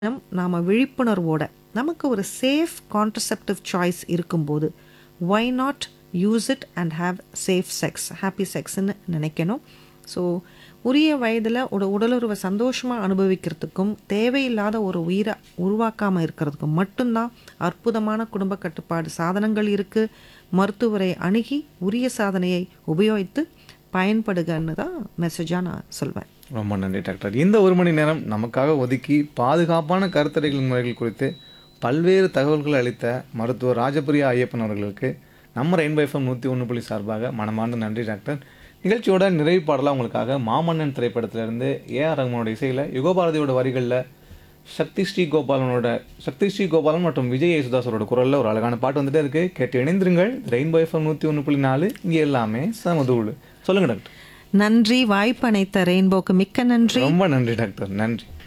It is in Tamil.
நாம் விழிப்புணர்வோட நமக்கு ஒரு சேஃப் கான்ட்ரசெப்டிவ் சாய்ஸ் இருக்கும்போது why not use it and have safe sex happy செக்ஸ்ன்னு நினைக்கணும் ஸோ உரிய வயதில் ஒரு உடலுறவை சந்தோஷமாக அனுபவிக்கிறதுக்கும் தேவையில்லாத ஒரு உயிரை உருவாக்காமல் இருக்கிறதுக்கும் மட்டும்தான் அற்புதமான குடும்ப கட்டுப்பாடு சாதனங்கள் இருக்குது மருத்துவரை அணுகி உரிய சாதனையை உபயோகித்து பயன்படுகன்னு தான் மெசேஜாக நான் சொல்வேன் ரொம்ப நன்றி டாக்டர் இந்த ஒரு மணி நேரம் நமக்காக ஒதுக்கி பாதுகாப்பான கருத்தடைகள் முறைகள் குறித்து பல்வேறு தகவல்களை அளித்த மருத்துவர் ராஜபிரியா ஐயப்பன் அவர்களுக்கு நம்ம ரெயின்போ எஃப்எம் நூற்றி ஒன்று புள்ளி சார்பாக மனமார்ந்த நன்றி டாக்டர் நிகழ்ச்சியோட நிறைவு பாடலாக உங்களுக்காக மாமன்னன் திரைப்படத்திலிருந்து ஏஆர் ரஹ்மானோட இசையில் யுகபாரதியோட வரிகளில் சக்தி ஸ்ரீ கோபாலனோட சக்தி ஸ்ரீ கோபாலன் மற்றும் விஜய் யேசுதாஸரோட குரலில் ஒரு அழகான பாட்டு வந்துட்டே இருக்கு கேட்டு இணைந்திருங்கள் ரெயின்போ எஃப்எம் நூற்றி ஒன்று புள்ளி நாலு இங்கே எல்லாமே சமதூள் சொல்லுங்கள் டாக்டர் நன்றி வாய்ப்பு அனைத்த ரெயின்போக்கு மிக்க நன்றி ரொம்ப நன்றி டாக்டர் நன்றி